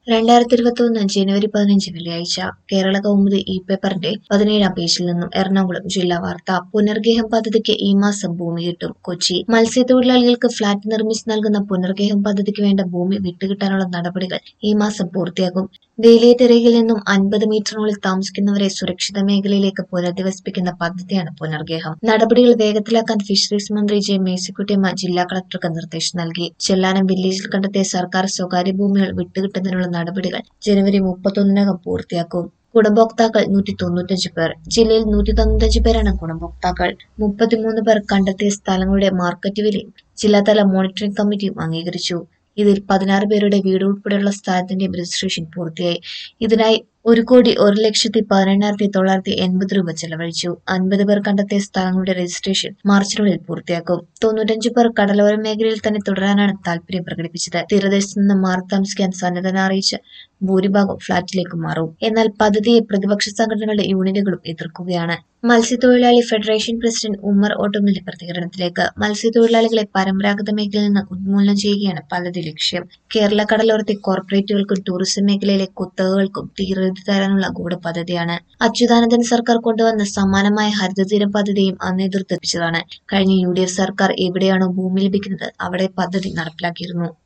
രണ്ടായിരത്തി ഇരുപത്തിയൊന്ന് ജനുവരി പതിനഞ്ച് വെള്ളിയാഴ്ച കേരള കൗമുദി ഇ പേപ്പറിന്റെ പതിനേഴാം പേജിൽ നിന്നും എറണാകുളം ജില്ലാ വാർത്ത പുനർഗേഹം പദ്ധതിക്ക് ഈ മാസം ഭൂമി കിട്ടും കൊച്ചി മത്സ്യത്തൊഴിലാളികൾക്ക് ഫ്ളാറ്റ് നിർമ്മിച്ച് നൽകുന്ന പുനർഗേഹം പദ്ധതിക്ക് വേണ്ട ഭൂമി വിട്ടുകിട്ടാനുള്ള നടപടികൾ ഈ മാസം പൂർത്തിയാകും വേലിയേറ്റരയിൽ നിന്നും അൻപത് മീറ്ററിനുള്ളിൽ താമസിക്കുന്നവരെ സുരക്ഷിത മേഖലയിലേക്ക് പുനരധിവസിപ്പിക്കുന്ന പദ്ധതിയാണ് പുനർഗേഹം നടപടികൾ വേഗത്തിലാക്കാൻ ഫിഷറീസ് മന്ത്രി ജെ മേഴ്സിക്കുട്ടിയമ്മ ജില്ലാ കളക്ടർക്ക് നിർദ്ദേശം നൽകി ചെല്ലാനം വില്ലേജിൽ കണ്ടെത്തിയ സർക്കാർ സ്വകാര്യ ഭൂമികൾ വിട്ടുകിട്ടുന്നതിനുള്ള നടപടികൾ ജനുവരി മുപ്പത്തൊന്നിനകം പൂർത്തിയാക്കും ഗുണഭോക്താക്കൾ നൂറ്റി തൊണ്ണൂറ്റഞ്ച് പേർ ജില്ലയിൽ നൂറ്റി തൊണ്ണൂറ്റഞ്ച് പേരാണ് ഗുണഭോക്താക്കൾ മുപ്പത്തിമൂന്ന് പേർ കണ്ടെത്തിയ സ്ഥലങ്ങളുടെ മാർക്കറ്റ് വിലയും ജില്ലാതല മോണിറ്ററിംഗ് കമ്മിറ്റിയും അംഗീകരിച്ചു ഇതിൽ പതിനാറ് പേരുടെ വീട് ഉൾപ്പെടെയുള്ള സ്ഥലത്തിന്റെ രജിസ്ട്രേഷൻ പൂർത്തിയായി ഇതിനായി ഒരു കോടി ഒരു ലക്ഷത്തി പതിനെണ്ണായിരത്തി തൊള്ളായിരത്തി എൺപത് രൂപ ചെലവഴിച്ചു അൻപത് പേർ കണ്ടെത്തിയ സ്ഥലങ്ങളുടെ രജിസ്ട്രേഷൻ മാർച്ചിനുള്ളിൽ പൂർത്തിയാക്കും തൊണ്ണൂറ്റഞ്ച് പേർ കടലോര മേഖലയിൽ തന്നെ തുടരാനാണ് താൽപര്യം പ്രകടിപ്പിച്ചത് തീരദേശത്ത് നിന്ന് മാറി താമസിക്കാൻ സന്നദ്ധന അറിയിച്ച് ഭൂരിഭാഗം ഫ്ളാറ്റിലേക്ക് മാറും എന്നാൽ പദ്ധതിയെ പ്രതിപക്ഷ സംഘടനകളുടെ യൂണിയനുകളും എതിർക്കുകയാണ് മത്സ്യത്തൊഴിലാളി ഫെഡറേഷൻ പ്രസിഡന്റ് ഉമ്മർ ഓട്ടോമിന്റെ പ്രതികരണത്തിലേക്ക് മത്സ്യത്തൊഴിലാളികളെ പരമ്പരാഗത മേഖലയിൽ നിന്ന് ഉന്മൂലനം ചെയ്യുകയാണ് പദ്ധതി ലക്ഷ്യം കേരള കടലോരത്തെ കോർപ്പറേറ്റുകൾക്കും ടൂറിസം മേഖലയിലെ കുത്തകകൾക്കും തീരെഴുതി തരാനുള്ള ഗൂഢപദ്ധതിയാണ് അച്യുതാനന്ദൻ സർക്കാർ കൊണ്ടുവന്ന സമാനമായ ഹരിതതീരം പദ്ധതിയും അന്ന് എതിർത്തെപ്പിച്ചതാണ് കഴിഞ്ഞ യു ഡി എഫ് സർക്കാർ എവിടെയാണോ ഭൂമി ലഭിക്കുന്നത് അവിടെ പദ്ധതി നടപ്പിലാക്കിയിരുന്നു